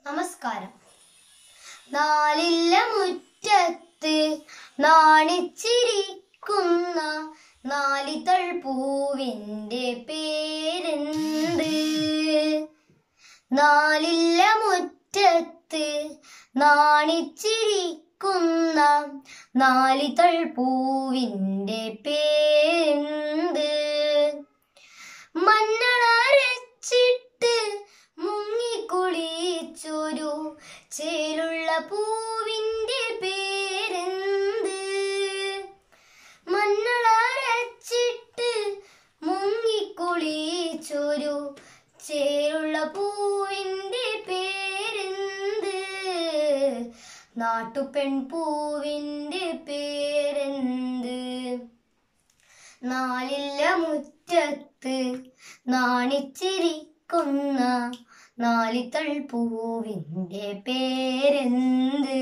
നമസ്കാരം നാലില്ല മുറ്റത്ത് നാണിച്ചിരിക്കുന്ന നാലിതൾ പൂവിൻ്റെ പേരെന്ത് നാലില്ല മുറ്റത്ത് നാണിച്ചിരിക്കുന്ന നാലിതൾ പൂവിൻ്റെ പേരെന്ത് മണ്ണളരച്ചിട്ട് മുങ്ങിക്കുളിച്ചൊരു ചേലുള്ള പൂവിൻ്റെ പേരെന്ത് മണ്ണളരച്ചിട്ട് മുങ്ങിക്കുളിച്ചൊരു ചേലുള്ള പൂവിൻ്റെ പേരെന്ത് നാട്ടുപെൺ പൂവിൻ്റെ പേരെന്ത് നാലില്ല മുറ്റത്ത് നാണിച്ചിരിക്കുന്ന നാലിത്തൾ പൂവിൻ്റെ പേരെന്ത്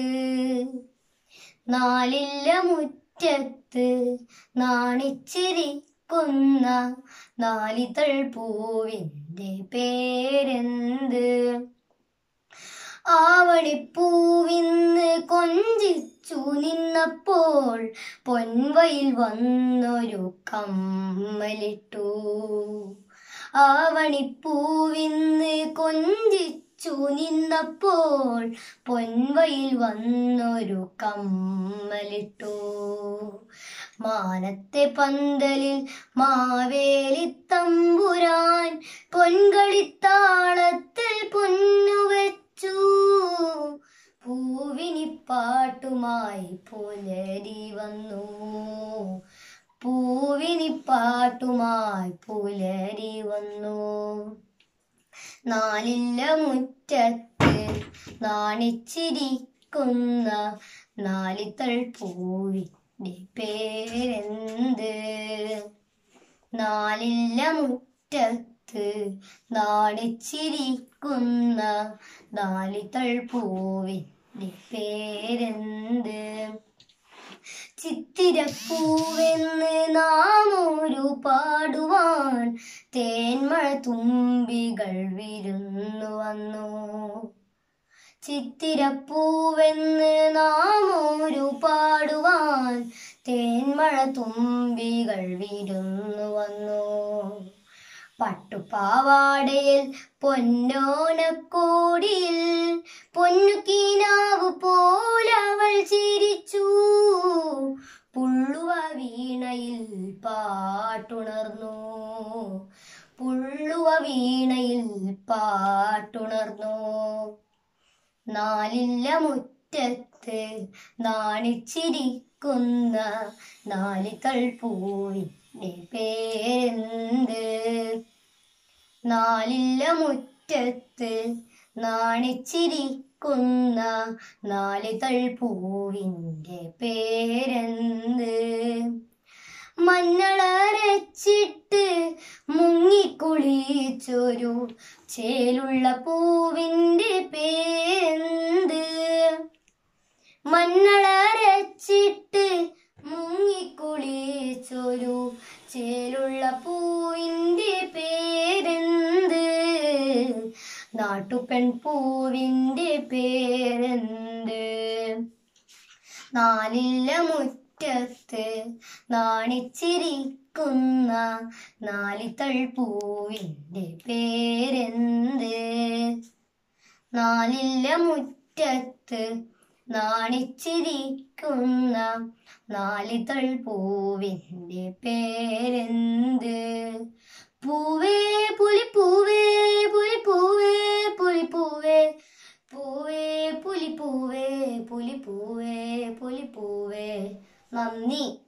നാലില്ല മുറ്റത്ത് നാണിച്ചിരിക്കുന്ന നാലിത്തൾ പൂവിൻ്റെ പേരെന്ത് ആവണിപ്പൂവിന്ന് കൊഞ്ചിച്ചു നിന്നപ്പോൾ പൊൻവയിൽ വന്നൊരു കമ്മലിട്ടു ആവണിപ്പൂവിന്ന് കൊഞ്ചിച്ചു നിന്നപ്പോൾ പൊൻവയിൽ വന്നൊരു കമ്മലിട്ടു മാനത്തെ പന്തലിൽ മാവേലിത്തമ്പുരാൻ പൊൻകളിത്താളത്തിൽ പൊന്നുവെച്ചു പൂവിനിപ്പാട്ടുമായി പുലരി വന്നു പൂവിനിപ്പാട്ടുമായി പുലരി വന്നു നാലില്ല മുറ്റത്ത് നാണിച്ചിരിക്കുന്ന നാലിത്തൾ പൂവിൻ്റെ പേരെന്ത് നാലില്ല മുറ്റത്ത് നാണിച്ചിരിക്കുന്ന നാലിത്തൾ പൂവിൻ്റെ പേരെന്ത് ചിത്തിരപ്പൂവെന്ന് നാം ഒരു പാടുവാൻ തേന്മഴ തുമ്പികൾ വിരുന്നു വന്നു ചിത്തിരപ്പൂവെന്ന് നാം ഒരു പാടുവാൻ തേന്മഴ തുമ്പികൾ വിരുന്നു വന്നു പട്ടുപാവാടയിൽ പൊന്നോനക്കോടിയിൽ പൊന്നുകീനാവ് പോലവൾ ചിരിച്ചു പുള്ളുവ വീണയിൽ പാട്ടുണർന്നു പുള്ളുവ വീണയിൽ പാട്ടുണർന്നു നാലില്ല മുറ്റത്ത് നാണിച്ചിരിക്കുന്ന നാലികൾ പൂവിൻ്റെ പേരെന്ത് നാലില്ല മുറ്റത്ത് നാണിച്ചിരിക്കുന്ന നാലിതൾ പൂവിൻ്റെ പേരെന്ത് മഞ്ഞളരച്ചിട്ട് മുങ്ങിക്കുളിച്ചൊരു ചേലുള്ള പൂവിൻ്റെ പേരെന്ത് മണ്ണളരച്ചിട്ട് മുങ്ങിക്കുളിച്ചൊരു ചേലുള്ള പൂവിൻ്റെ പേരെന്ത് നാട്ടുപെൺ പൂവിൻ്റെ പേരെന്ത് നാലില്ല മുറ്റത്ത് നാണിച്ചിരിക്കുന്ന നാലിത്തൾ പൂവിൻ്റെ പേരെന്ത് നാലില്ല മുറ്റത്ത് നാണിച്ചിരിക്കുന്ന നാലിതൾ പൂവിൻ്റെ പേരെന്ത് പൂവേ പുലിപ്പൂവേ പുലിപ്പൂവേ പുലിപ്പൂവേ പൂവേ പുലിപ്പൂവേ പുലിപ്പൂവേ പുലിപ്പൂവേ നന്ദി